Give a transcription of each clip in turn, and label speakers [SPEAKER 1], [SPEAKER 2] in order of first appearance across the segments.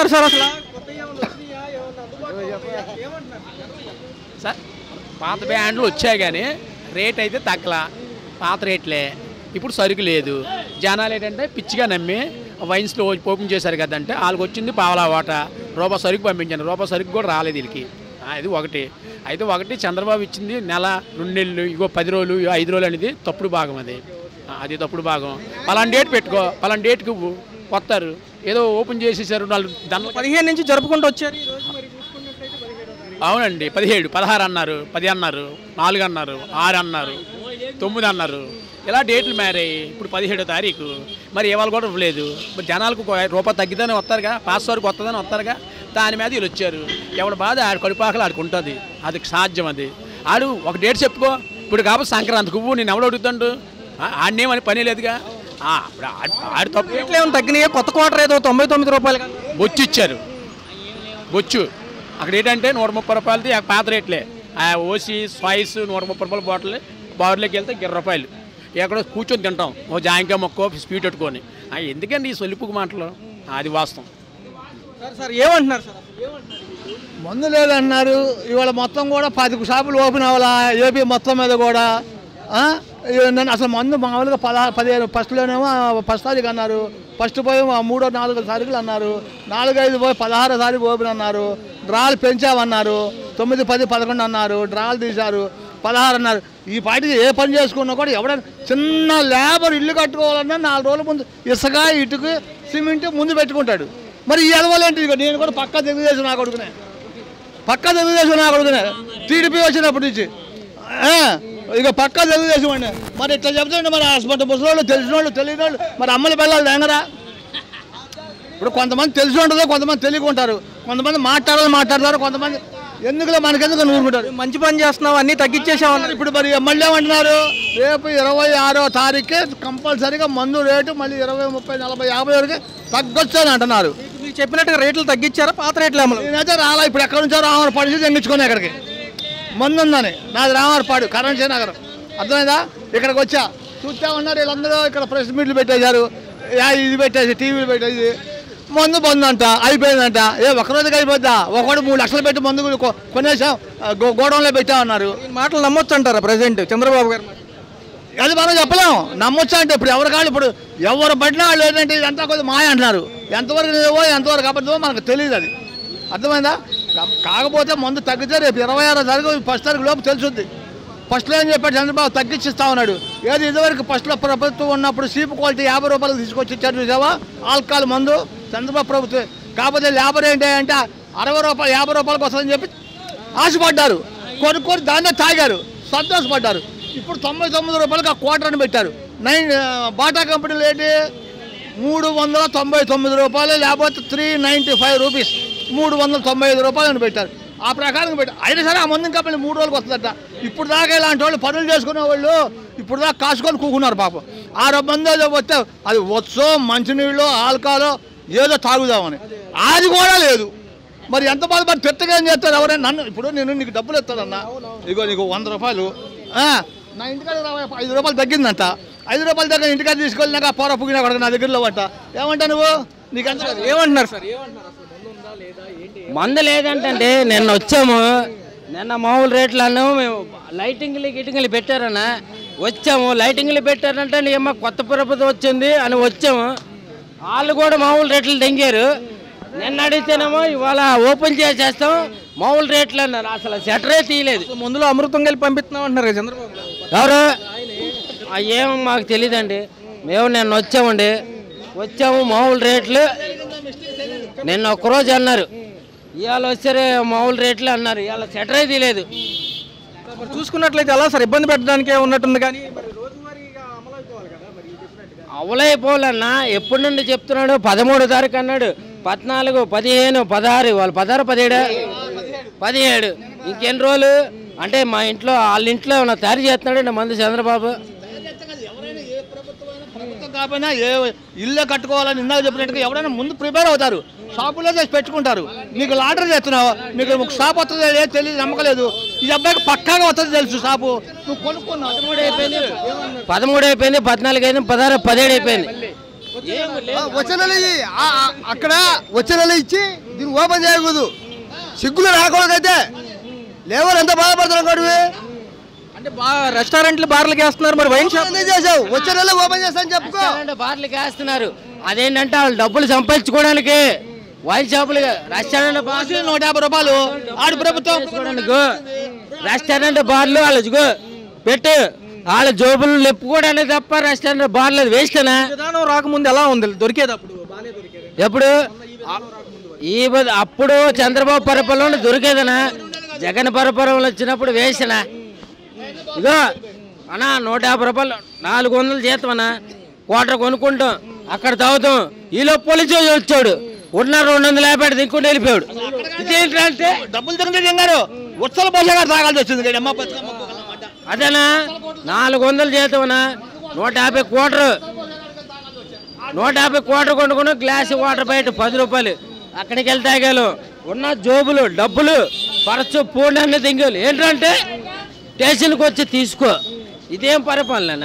[SPEAKER 1] ఏమంటున్నారు సార్ అసలు కొత్తగా ఏమన్నా వచ్చినాయా? ఏమన్నా అందుబాటులో ఉన్నాయా? ఏమంటున్నారు
[SPEAKER 2] సార్ పాత బ్యాండ్లు వచ్చాయి కానీ రేట్ అయితే తగ్గల పాత రేట్లే ఇప్పుడు సరుకు లేదు జనాలు ఏంటంటే పిచ్చిగా నమ్మి వైన్స్లో ఓపెన్ చేశారు కదంటే వాళ్ళకి వచ్చింది పావలా వాట రూపాయి సరుకు పంపించాను రూపాయి సరుకు కూడా రాలేదు వీళ్ళకి ఆ, ఇది ఒకటి అయితే ఒకటి చంద్రబాబు ఇచ్చింది నెల రెండు నెలలు ఇగో పది రోజులు ఇగో ఐదు రోజులు అనేది తప్పుడు భాగం అది ఆ, అది తప్పుడు భాగం పలానా డేట్ పెట్టుకో పలానా డేట్కి వస్తారు ఏదో ఓపెన్ చేసేసారు నాలుగు దానిలో
[SPEAKER 1] పదిహేను నుంచి జరుపుకుంటూ వచ్చారు ఈ రోజు మరి చూసుకున్నట్లయితే పదిహేడో తారీఖు.
[SPEAKER 2] అవునండి పదిహేడు పదహారు అన్నారు పది అన్నారు నాలుగు అన్నారు ఆరు అన్నారు తొమ్మిది అన్నారు ఇలా డేట్లు మారాయి ఇప్పుడు పదిహేడో తారీఖు మరి ఇవాళ కూడా ఇవ్వలేదు మరి జనాలకు ఒక రూపాయి తగ్గిద్దని వస్తారుగా పాస్ వరకు వస్తుందని వస్తారుగా దాని మీద వీళ్ళు వచ్చారు ఎవరి బాధ ఆడు కడుపాకలు ఆడికి ఉంటుంది అది సాధ్యం అది ఆడు ఒక డేట్ చెప్పుకో ఇప్పుడు కాబట్టి సంక్రాంతికి పువ్వు నేను ఎవడు అడుగుతాడు ఆడినేమని పని లేదుగా ఆ, ఇప్పుడు ఆడు- ఆడు తప్పు
[SPEAKER 1] రేట్లు ఏమైనా తగ్గినాయా కొత్త క్వార్టర్ ఏదో తొంభై తొమ్మిది రూపాయలు కదా.
[SPEAKER 2] బొచ్చు ఇచ్చారు బొచ్చు అక్కడ ఏంటంటే నూట ముప్పై రూపాయలది ఆ పాత రేట్లే ఆ ఓసి స్పైస్ నూట ముప్పై రూపాయల బాటిల్ బారులోకి వెళ్తే ఇరవై రూపాయలు ఎక్కడో కూర్చొని తింటాం ఓ జాయింకాయ మొక్క స్వీట్ పెట్టుకొని ఆ, ఎందుకండి ఈ సొలిపుకు మాటలు అది వాస్తవం
[SPEAKER 1] సార్ సార్ ఏమంటున్నారు సార్ అసలు ఏమంటున్నారు
[SPEAKER 3] మందు లేదన్నారు ఇవాళ మొత్తం కూడా పాతిక షాపులు ఓపెన్ అవ్వాలా ఏపీ మొత్తం మీద కూడా ఆ? ఇవి నన్ను అసలు మందు మామూలుగా పదహారు పదిహేను ఫస్ట్లోనేమో ఫస్ట్ తారీఖు అన్నారు ఫస్ట్ పోయి ఆ మూడో నాలుగో తారీఖులు అన్నారు నాలుగైదు పోయి పదహారో తారీఖు ఓపెన్ అన్నారు డ్రాలు పెంచామన్నారు తొమ్మిది పది పదకొండు అన్నారు డ్రాలు తీశారు పదహారు అన్నారు ఈ పాటికి ఏ పని చేసుకున్నా కూడా ఎవడైనా చిన్న లేబర్ ఇల్లు కట్టుకోవాలన్నా నాలుగు రోజుల ముందు ఇసుక ఇటుకు సిమెంట్ ముందు పెట్టుకుంటాడు మరి ఈ ఎదవలేంటి ఇక నేను కూడా పక్కా తెలుగుదేశం నా కొడుకునే పక్కా తెలుగుదేశం నా కొడుకునే టీడీపీ వచ్చినప్పటి నుంచి ఆ, ఇక పక్కా తెలుగుదేశం అండి మరి ఇట్లా చెప్తుంటే మరి హాస్పిటల్ ముసలోళ్ళు తెలిసిన వాళ్ళు తెలియని వాళ్ళు మరి అమ్మలు పిల్లలు లేంగరా ఇప్పుడు కొంతమంది తెలిసి ఉంటుందో కొంతమంది తెలియకుంటారు కొంతమంది మాట్లాడాలని మాట్లాడతారు కొంతమంది ఎందుకులే మనకెందుకు నూరుకుంటారు
[SPEAKER 1] మంచి పని చేస్తున్నావు అన్ని తగ్గించేసామన్నారు
[SPEAKER 3] ఇప్పుడు మరి మళ్ళీ ఏమంటున్నారు రేపు ఇరవై ఆరో తారీఖే కంపల్సరీగా మందు రేటు మళ్ళీ ఇరవై ముప్పై నలభై యాభై వరకు తగ్గొచ్చు అని అంటున్నారు
[SPEAKER 1] మీకు చెప్పినట్టుగా రేట్లు తగ్గించారా పాత రేట్లు అమలు
[SPEAKER 3] నేనైతే రాలా ఇప్పుడు ఎక్కడి నుంచో రామరపాడు నుంచి తెంగించుకున్నా ఇక్కడికి మందు ఉందని నాది రామరపాడు కరెన్సీ నగరం అర్థమైందా ఇక్కడికి వచ్చా చూస్తా ఉన్నారు వీళ్ళందరూ ఇక్కడ ప్రెస్ మీట్లు పెట్టేశారు యా ఇది పెట్టేసి టీవీలు పెట్టేసి మందు బంద్ అంట అయిపోయిందంట ఏ ఒకరోజుకి అయిపోద్దా ఒకడు మూడు లక్షలు పెట్టి మందు కొ- కొనేసాం ఆ, గో- గోడౌన్లో పెట్టామన్నారు
[SPEAKER 1] ఈ మాటలు నమ్మొచ్చు అంటారా ప్రజెంట్ చంద్రబాబు గారు మాట?
[SPEAKER 3] అది మనం చెప్పలేం నమ్మొచ్చా అంటే ఇప్పుడు ఎవరి కాళ్ళు ఇప్పుడు ఎవరు పడినా వాళ్ళు ఏంటంటే ఇదంతా కొద్దిగా మాయ అంటున్నారు ఎంతవరకు నిజమో ఎంతవరకు అబద్ధమో మనకు తెలియదు అది అర్థమైందా కా- కాకపోతే మందు తగ్గితే రేపు ఇరవై ఆరో తారీఖు ఫస్ట్ తారీఖు లోపు తెలుసుద్ది ఫస్ట్లో ఏం చెప్పాడు చంద్రబాబు తగ్గించిస్తా ఉన్నాడు ఏది ఇదివరకు ఫస్ట్లో ప్రభుత్వం ఉన్నప్పుడు సీపు క్వాలిటీ యాభై రూపాయలకు తీసుకొచ్చి ఇచ్చారు చూసావా ఆల్కహాల్ మందు చంద్రబాబు ప్రభుత్వం కాకపోతే లేబర్ ఏంటి అంటే అరవై రూపాయలు యాభై రూపాయలకు వస్తుందని చెప్పి ఆశపడ్డారు కొనుక్కొని దాన్నే తాగారు సంతోషపడ్డారు ఇప్పుడు తొంభై తొమ్మిది రూపాయలకి ఆ క్వార్టర్ని పెట్టారు నైన్ ఆ, బాటా కంపెనీలు ఏంటి మూడు వందల తొంభై తొమ్మిది రూపాయలు లేకపోతే త్రీ నైంటీ ఫైవ్ రూపీస్ మూడు వందల తొంభై ఐదు రూపాయలు పెట్టారు ఆ ప్రకారం పెట్టారు అయినా సరే ఆ మందు కంపెనీ మూడు రోజులకు వస్తుందట ఇప్పుడు దాకా ఇలాంటి వాళ్ళు పనులు చేసుకునే వాళ్ళు ఇప్పుడు దాకా కాసుకొని కూకున్నారు పాపం ఆరో మంది ఏదో వస్తే అది వచ్చో మంచినీళ్ళు ఆల్కహాలో ఏదో తాగుదామని అది కూడా లేదు మరి ఎంత బాధ మరి తిట్టగా ఏం చేస్తారు ఎవరైనా నన్ను ఇప్పుడు నేను నీకు డబ్బులు ఇస్తానన్నా ఇగో నీకు వంద రూపాయలు ఆ, నా ఇంటికాడ రావా, ఐదు రూపాయలు తగ్గిందంట ఐదు రూపాయల దగ్గర ఇంటికాడ తీసుకెళ్ళినాక పోర పుగినా కొడక నా దగ్గరలో పట్ట ఏమంటా నువ్వు నీకు ఎంత
[SPEAKER 1] ఏమంటున్నారు సార్ ఏమంటున్నారు అసలు మందు ఉందా లేదా ఏంటి
[SPEAKER 4] మందు లేదంటే నిన్న వచ్చాము నిన్న మామూలు రేట్లు అన్నాము మేము లైటింగ్లు గిటింగ్లు పెట్టారన్న వచ్చాము లైటింగ్లు పెట్టారంటే నీ అమ్మ కొత్త ప్రభుత్వం వచ్చింది అని వచ్చాము వాళ్ళు కూడా మామూలు రేట్లు తెంగారు నిన్న అడిగితేనేమో ఇవాళ ఓపెన్ చేసేస్తాం మామూలు రేట్లు అన్నారు అసలు షటరే తీయలేదు
[SPEAKER 1] అసలు మందులో అమృతం కలిపి పంపిస్తున్నాం అంటున్నారు కదా చంద్రబాబు గారు.
[SPEAKER 4] ఎవరు ఆ, ఏమో మాకు తెలియదండి మేము నిన్న వచ్చామండి వచ్చాము మామూలు రేట్లు నిన్న ఒక్కరోజు అన్నారు ఇవాళ వచ్చారు మామూలు రేట్లు అన్నారు ఇవాళ సెటరే తీయలేదు
[SPEAKER 1] మరి చూసుకున్నట్లయితే ఎలా సార్ ఇబ్బంది పెట్టడానికే ఉన్నట్టుంది కానీ మరి రోజువారీగా అమలు అయిపోవాలి కదా మరి ఈ చెప్పినట్టుగా
[SPEAKER 4] అవలైపోవాలన్నా ఎప్పటి నుండి చెప్తున్నాడు పదమూడు తారీఖు అన్నాడు పద్నాలుగు పదిహేను పదహారు వాళ్ళు పదహారు పదిహేడు పదిహేడు ఇంకెన్ని రోజులు అంటే మా ఇంట్లో వాళ్ళ ఇంట్లో ఏమన్నా తయారు చేస్తున్నాడు మంది చంద్రబాబు
[SPEAKER 3] ప్రభుత్వం కాకపోయినా ఏ ఇల్లు కట్టుకోవాలని ఇందాక చెప్పినట్టుగా ఎవరైనా ముందు ప్రిపేర్ అవుతారు షాపులో చేసి పెట్టుకుంటారు మీకు లాటరీ చేస్తున్నావు మీకు ఒక షాప్ వస్తుంది ఏ తెలియదు నమ్మకలేదు ఈ అబ్బాయికి పక్కాగా వస్తుంది తెలుసు షాపు నువ్వు కొనుక్కున్నావు
[SPEAKER 4] పదమూడు అయిపోయింది పదమూడు అయిపోయింది పద్నాలుగు అయింది పదహారు పదిహేడు అయిపోయింది
[SPEAKER 5] వచ్చే నెల ఇయ్యి. ఆ- ఆ- అక్కడ వచ్చే నెల ఇచ్చి దీన్ని ఓపెన్ చేయకూడదు సిగ్గులు రాకూడదు అయితే లేవర్ ఎంత బాధపడుతున్నాం కడువి
[SPEAKER 1] అంటే బా రెస్టారెంట్లు బార్లకి వేస్తున్నారు మరి వైన్ షాప్
[SPEAKER 5] ఎందుకు చేసావు వచ్చే నెల ఓపెన్ చేస్తాను చెప్పుకో
[SPEAKER 4] రెస్టారెంట్ బార్లకి వేస్తున్నారు అదేంటంటే వాళ్ళు డబ్బులు సంపాదించుకోవడానికి వైన్ షాపులు రెస్టారెంట్ బార్లు
[SPEAKER 3] నూట యాభై రూపాయలు ఆడు ప్రభుత్వం
[SPEAKER 4] చేసుకోవడానికి రెస్టారెంట్ బార్లు వాళ్ళకు పెట్టు వాళ్ళ జోబులు నింపుకోవడానికి తప్ప రెస్టారెంట్ బార్లు వేస్టనా
[SPEAKER 1] విధానం రాకముందు ఎలా ఉంది దొరికేది అప్పుడు బాగానే దొరికేది
[SPEAKER 4] ఎప్పుడు ఈ బద- అప్పుడు చంద్రబాబు పరిపాలన దొరికేదనా జగన్ పరిపాలన వచ్చినప్పుడు వేసినా ఇగో అన్నా నూట యాభై రూపాయలు నాలుగు వందలు జీతం అన్నా కోట కొనుక్కుంటాం అక్కడ తాగుతాం ఈలో పోలీసు వాడు వచ్చాడు ఉన్న రెండు వందల యాభై దిక్కుంటూ వెళ్ళిపోయాడు ఇదేంటంటే
[SPEAKER 3] డబ్బులు తిరిగి తింగారు ఉత్సల పోషగా తాగాల్సి వచ్చింది ఇక్కడ అమ్మ బతుకమ్మ.
[SPEAKER 4] అదేనా నాలుగు వందలు జీతమనా నూట యాభై కోటరు నూట యాభై కోటర్ కొనుక్కుని గ్లాస్ వాటర్ బయట పది రూపాయలు అక్కడికి వెళ్తే తాగాలు ఉన్న జోబులు డబ్బులు పరచు పూండి అన్ని దింగాలు ఏంటంటే స్టేషన్కి వచ్చి తీసుకో ఇదేం పరిపాలన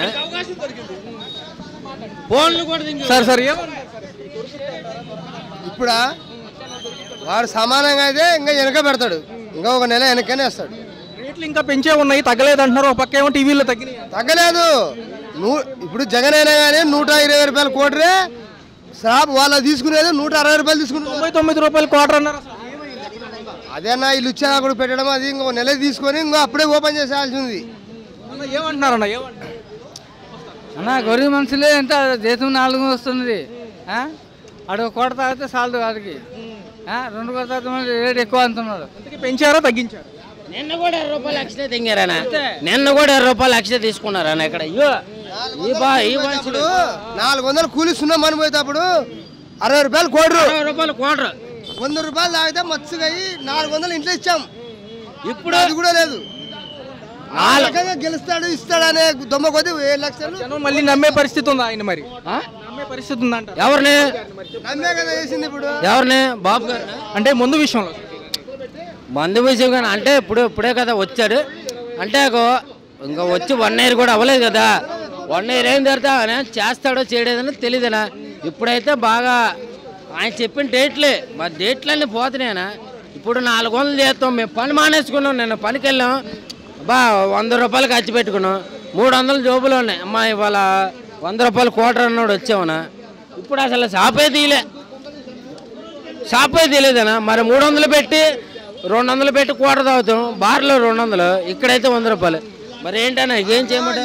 [SPEAKER 4] ఫోన్లు కూడా దింగాలు
[SPEAKER 1] సార్ సార్ ఏమన్నారు
[SPEAKER 5] ఇప్పుడా వాడు సమానంగా అయితే ఇంకా వెనక పెడతాడు ఇంకా ఒక నెల వెనకనే వేస్తాడు
[SPEAKER 1] రేట్లు ఇంకా పెంచే ఉన్నాయి తగ్గలేదు అంటున్నారు ఒక పక్క ఏమో టీవీలో తగ్గినాయి
[SPEAKER 5] తగ్గలేదు నూ ఇప్పుడు జగన్ అయినా కానీ నూట ఇరవై రూపాయలు కోటరే స్లాబ్ వాళ్ళు తీసుకునేది నూట అరవై రూపాయలు తీసుకున్నారు
[SPEAKER 1] తొంభై తొమ్మిది రూపాయలు క్వార్టర్ అన్నారు అసలు.
[SPEAKER 5] అదేనా వీళ్ళు ఇచ్చా కూడా పెట్టడం అది ఇంకో నెల తీసుకొని ఇంకో అప్పుడే ఓపెన్ చేసేయాల్సి ఉంది
[SPEAKER 1] అన్న ఏమంటున్నారన్న ఏమంటున్నారు
[SPEAKER 6] అన్న గొర్రె మనుషులే ఎంత జీతం నాలుగు వస్తున్నది ఆ? ఆడు ఒక కోట తాగితే చాలదు వాడికి ఆ? రెండు కోట తాగితే మళ్ళీ రేట్ ఎక్కువ అంటున్నాడు
[SPEAKER 1] ఇంతకీ పెంచారా తగ్గించారు
[SPEAKER 4] నిన్న కూడా ఇరవై రూపాయలు ఎక్స్ట్రా తింగారనా నిన్న కూడా ఇరవై రూపాయలు ఎక్స్ట్రా తీసుకున్నారన్న ఇక్కడ అయ్యో ఈ బా ఈ
[SPEAKER 5] ఇప్పుడు నాలుగు వందలు కూలి సున్నా మని పోయేటప్పుడు అరవై రూపాయలు కోడరు
[SPEAKER 4] ఇరవై రూపాయలు కోటర్
[SPEAKER 5] వంద రూపాయలు తాగితే మత్స్సుగా అయ్యి నాలుగు వందలు ఇంట్లో ఇచ్చాం
[SPEAKER 4] ఇప్పుడు
[SPEAKER 5] అది కూడా లేదు ఆ రకంగా గెలుస్తాడు ఇస్తాడు అనే దొమ్మ కొద్ది ఏడు లక్షలు
[SPEAKER 1] జనం మళ్ళీ నమ్మే పరిస్థితి ఉందా ఆయన మరి
[SPEAKER 4] ఆ?
[SPEAKER 1] నమ్మే పరిస్థితి ఉందంట
[SPEAKER 4] ఎవరిని
[SPEAKER 5] నమ్మే కదా వేసింది ఇప్పుడు
[SPEAKER 4] ఎవరిని బాబు గారు
[SPEAKER 1] అంటే ముందు విషయంలో
[SPEAKER 4] మందు విషయం కానీ అంటే ఇప్పుడు ఇప్పుడే కదా వచ్చాడు అంటే ఒక- ఇంకా వచ్చి వన్ ఇయర్ కూడా అవ్వలేదు కదా వన్ ఇయర్ అయిన తర్వాత ఆయన చేస్తాడో చేయలేదని తెలియదునా ఇప్పుడైతే బాగా ఆయన చెప్పిన డేట్లే మా డేట్లన్నీ పోతున్నాయనా ఇప్పుడు నాలుగు వందలు చేస్తాం మేము పని మానేసుకున్నాం నిన్న పనికి వెళ్ళాం బా వంద రూపాయలు ఖర్చు పెట్టుకున్నాం మూడు వందలు జోబులు ఉన్నాయి అమ్మా ఇవాళ వంద రూపాయలు కోటర్ అన్నాడు వచ్చామన్నా ఇప్పుడు అసలు షాపే తీయలే షాప్ అయితే తెలియదనా మరి మూడు వందలు పెట్టి రెండు వందలు పెట్టి కూట తాగుతాం బార్లో రెండు వందలు ఇక్కడైతే వంద రూపాయలు మరి ఏంటన్నా ఏం చేయమంటే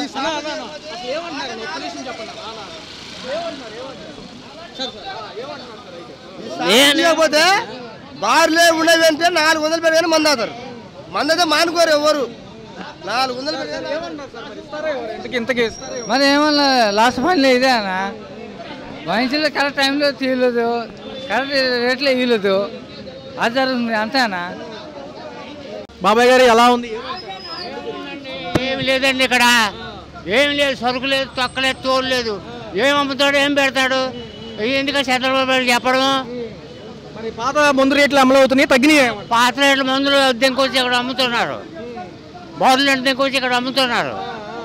[SPEAKER 4] నేను
[SPEAKER 5] లేకపోతే బార్లే ఉండేవి అంటే నాలుగు వందలు పెరిగానే మంది అవుతారు మంది అయితే మానుకోరు ఎవరు నాలుగు వందలు పెరిగానే
[SPEAKER 1] ఇంతకి ఇంతకి ఇస్తారా?
[SPEAKER 6] మరి ఏమన్నా లాస్ట్ ఫైనల్ ఇదే అన్న మనుషులు కరెక్ట్ టైంలో తీయలేదు కరెక్ట్ రేట్లో ఇవ్వలేదు అది జరుగుతుంది అంతేనా
[SPEAKER 1] బాబాయ్ గారు ఎలా ఉంది
[SPEAKER 7] ఏమి లేదండి ఇక్కడ ఏమి లేదు సరుకు లేదు తొక్కలేదు తోలు లేదు ఏం అమ్ముతాడు ఏం పెడతాడు ఎందుకంటే చంద్రబాబు నాయుడు చెప్పడం
[SPEAKER 1] మరి పాత ముందు రేట్లు అమలు అవుతున్నాయి తగ్గినాయి
[SPEAKER 7] పాత రేట్ల మందులు దింకొచ్చి ఇక్కడ అమ్ముతున్నారు బాటిల్ దింకొచ్చి ఇక్కడ అమ్ముతున్నారు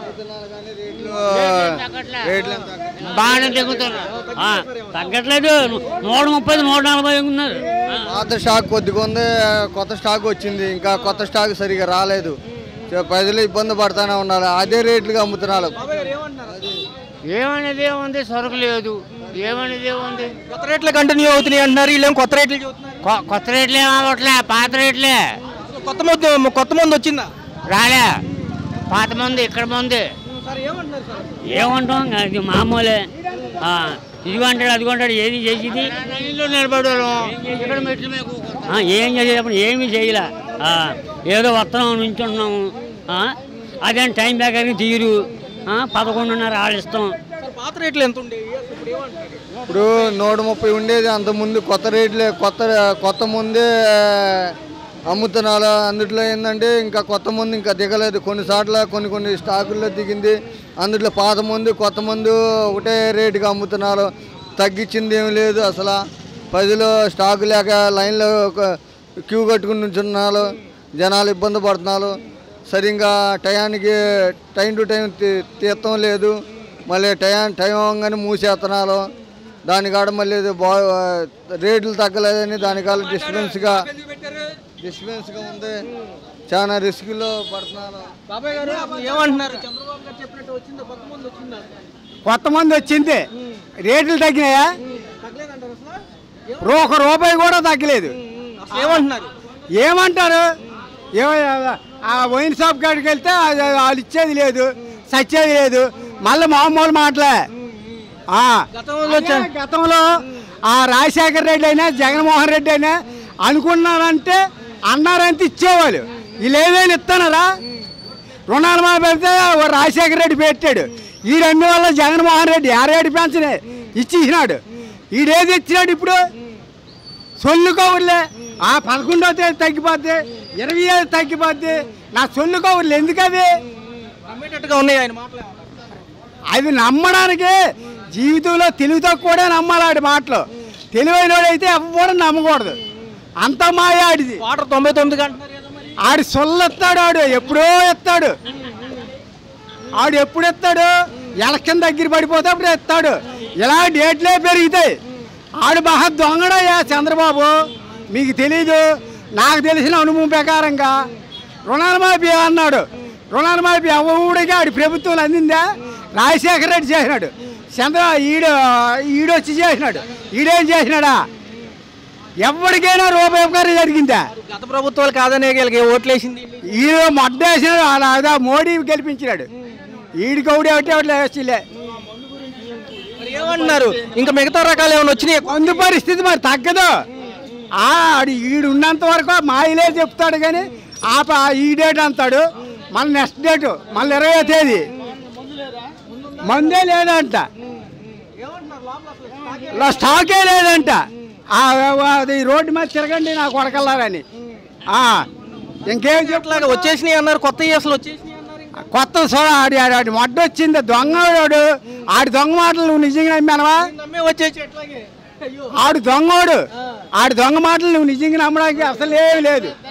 [SPEAKER 7] బాగానే దిగుతున్నారు ఆ, తగ్గట్లేదు నూట ముప్పై నూట నలభై ఉన్నారు ఆ.
[SPEAKER 5] పాత స్టాక్ కొద్దిగా ఉంది కొత్త స్టాక్ వచ్చింది ఇంకా కొత్త స్టాక్ సరిగా రాలేదు సో ప్రజలు ఇబ్బంది పడుతూనే ఉన్నారు అదే రేట్లుగా అమ్ముతున్నారు
[SPEAKER 7] ఏమనేది ఏముంది సరుకు లేదు ఏమనేది ఏముంది
[SPEAKER 1] కొత్త రేట్లు కంటిన్యూ అవుతున్నాయి అంటున్నారు వీళ్ళేం కొత్త రేట్లు చెబుతున్నారు
[SPEAKER 7] కొ- కొత్త రేట్లు ఏమవట్లే పాత రేట్లే
[SPEAKER 1] కొత్త మందు కొత్త మందు వచ్చిందా
[SPEAKER 7] రాలే పాత మంది ఇక్కడ మంది
[SPEAKER 1] సార్ ఏమంటున్నారు సార్
[SPEAKER 7] ఏమంటాం అది మామూలే ఆ, ఇదిగో అంటాడు అదిగో అంటాడు ఏది చేసేది ఇల్లు నిలబడారు ఇక్కడ మెట్లు మీద కూర్చుంటాం. ఆ, ఏం చేసేటప్పుడు ఏమీ చేయలే ఆ, ఏదో వస్తున్నాం నుంచుంటున్నాము ఆ, అదేం టైం బ్యాగ్ తీరు ఆ, పదకొండున్నర ఆడిస్తాం
[SPEAKER 1] సార్ పాత రేట్లు ఎంత ఉండేవి అసలు ఇప్పుడు ఏమంటున్నారు
[SPEAKER 5] ఇప్పుడు నూట ముప్పై ఉండేది అంత ముందు కొత్త రేట్లే కొత్త కొత్త ముందే అమ్ముతున్నారు అందుట్లో ఏంటంటే ఇంకా కొత్త ముందు ఇంకా దిగలేదు కొన్ని చోట్ల కొన్ని కొన్ని స్టాకుల్లో దిగింది అందులో పాత ముందు కొత్త ముందు ఒకటే రేటుగా అమ్ముతున్నారు తగ్గించింది ఏమి లేదు అసలు ప్రజలు స్టాకు లేక లైన్లో ఒక క్యూ కట్టుకుని నుంచున్నారు జనాలు ఇబ్బంది పడుతున్నారు సరిగ్గా టయానికి టైం టు టైం తీ- తీర్థం లేదు మళ్ళీ టైం టైం అవ్వగానే మూసేస్తున్నారు దానికాడ మళ్ళీ ఇది బా రేట్లు తగ్గలేదని దానికాడ డిస్టర్బెన్స్గా డిస్టర్బెన్స్గా ఉంది చాలా రిస్క్లో పడుతున్నారు
[SPEAKER 1] బాబాయ్ గారు అప్పుడు ఏమంటున్నారు చంద్రబాబు గారు చెప్పినట్టు వచ్చిందా కొత్త మంది వచ్చిందా
[SPEAKER 8] కొత్త మంది వచ్చింది రేట్లు తగ్గినాయా
[SPEAKER 1] తగ్గలేదంటారు అసలు
[SPEAKER 8] రూ- ఒక రూపాయి కూడా తగ్గలేదు
[SPEAKER 1] అసలు ఏమంటున్నారు
[SPEAKER 8] ఏమంటారు ఏమ- ఆ వైన్ షాప్ కాడికి వెళ్తే అది వాళ్ళు ఇచ్చేది లేదు సచ్చేది లేదు మళ్ళీ మామూలు మాటలే ఆ.
[SPEAKER 1] గతంలో
[SPEAKER 8] అదే గతంలో ఆ రాజశేఖర రెడ్డి అయినా జగన్మోహన్ రెడ్డి అయినా అనుకున్నారంటే అన్నారంటే ఇచ్చేవాళ్ళు వీళ్ళు ఏదైనా ఇస్తానరా రుణాలు మా పెడితే ఓ రాజశేఖర రెడ్డి పెట్టాడు ఈ రెండు వల్ల జగన్మోహన్ రెడ్డి ఆరేడు పెంచనే ఇచ్చినాడు ఈడేది ఇచ్చినాడు ఇప్పుడు సొల్లు కవర్లే ఆ పదకొండవ తేదీ తగ్గిపోద్ది ఇరవై ఐదు తగ్గిపోద్ది నా సొల్లు కవర్లు ఎందుకు అవి
[SPEAKER 1] నమ్మేటట్టుగా ఉన్నాయి ఆయన మాటలు
[SPEAKER 8] అవి నమ్మడానికి జీవితంలో తెలివితో కూడా నమ్మాలి ఆడి మాటలు తెలివైన అయితే ఎవ్వడు నమ్మకూడదు అంత మాయ ఆడిది
[SPEAKER 1] వాటర్ తొంభై తొమ్మిది అంటున్నారు కదా మరి
[SPEAKER 8] ఆడి సొల్లు ఎత్తాడు ఆడు ఎప్పుడో ఎత్తాడు ఆడు ఎప్పుడు ఎత్తాడు ఎలక్షన్ దగ్గర పడిపోతే అప్పుడు ఎత్తాడు ఇలా డేట్లే పెరుగుతాయి ఆడు మహా దొంగడయ్యా చంద్రబాబు మీకు తెలీదు నాకు తెలిసిన అనుభవం ప్రకారంగా రుణాల మాఫీ అన్నాడు రుణాల మాఫీ ఎవడికి ఆడి ప్రభుత్వం అందిందా రాజశేఖర రెడ్డి చేసినాడు చంద్ర ఈడు ఈడొచ్చి చేసినాడు ఈడేం చేసినాడా ఎవరికైనా రూపాయి ఉపకారం జరిగిందా
[SPEAKER 1] గత ప్రభుత్వాలు కాదనే వీళ్ళకి ఓట్లేసింది
[SPEAKER 8] ఈయన మొడ్డేసినాడు అలా అదా మోడీ గెలిపించినాడు ఈడికి ఒకటి ఒకటి ఒకటి వేసిలే
[SPEAKER 1] మరి ఏమంటున్నారు ఇంకా మిగతా రకాలు ఏమైనా వచ్చినాయి
[SPEAKER 8] మందు పరిస్థితి మరి తగ్గదు ఆ, ఆడు ఈడు ఉన్నంత వరకు మాయిలే చెప్తాడు కానీ ఆప ఈ డేట్ అంటాడు మళ్ళీ నెక్స్ట్ డేట్ మళ్ళీ ఇరవై తేదీ మందే లేదంట ఇలా స్టాకే లేదంట ఆ, అది రోడ్డు మీద తిరగండి నా కొడకల్లారని ఆ, ఇంకేం చెప్ప
[SPEAKER 1] అట్లాగా వచ్చేసినాయి అన్నారు కొత్త అసలు వచ్చేసినాయి అన్నారు ఇంకా.
[SPEAKER 8] కొత్త సో ఆడి ఆడి ఆడి మొడ్డ వచ్చింది దొంగోడు ఆడి దొంగ మాటలు నువ్వు నిజంగా నమ్మానవా
[SPEAKER 1] నమ్మే వచ్చేసి ఎట్లాగే అయ్యో
[SPEAKER 8] ఆడు దొంగోడు ఆడి దొంగ మాటలు నువ్వు నిజంగా నమ్మడానికి అసలు ఏమీ లేదు